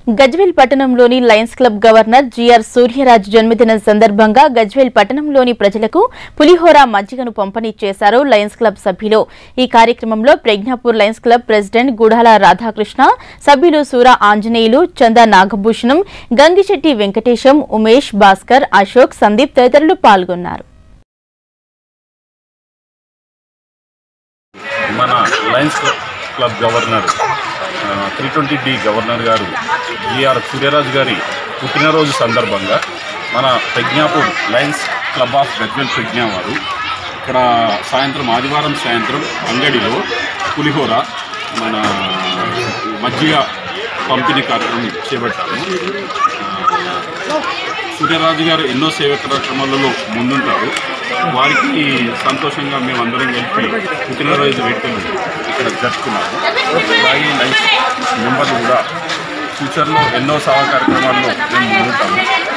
గజ్వేల్ పట్టణంలోని Lions Club governor GR Suryaraj జన్మదినం సందర్భంగా గజ్వేల్ పట్టణంలోని ప్రజలకు పులిహోర మజ్జిగను పంపిణీ చేశారు లయన్స్ క్లబ్ సభ్యులు ఈ కార్యక్రమంలో Pragnapur Lions Club president Gudala Radhakrishna సభ్యులు సూర ఆంజనేయులు చందా నాగభూషణం గంగిశెట్టి వెంకటేశం ఉమేష్ భాస్కర్ అశోక్ సందీప్ తదితరులు పాల్గొన్నారు మన Lions Club club governor three twenty D governor గారు జిఆర్ సూర్యరాజు గారి పుట్టినరోజు సందర్భంగా మన Pragnapur Lions Club of Gajwel Pragna వారు ఇక్కడ సాయంత్రం ఆదివారం సాయంత్రం అంగడిలో పులిహోర మన మజ్జిగ పంపిణీ కార్యక్రమం చేపట్టాము ఆ, సూర్యరాజు గారు ఎన్నో సేవా కార్యక్రమాలలో ముందుంటారు వారికి సంతోషంగా మేమందరం కలిపి పుట్టినరోజు వేడుకలు ఇక్కడ జరుపుకున్నాము అలాగే లైఫ్ మెంబర్లు కూడా ఫ్యూచర్లో ఎన్నో సేవా కార్యక్రమాల్లో మేము ముందుంటాము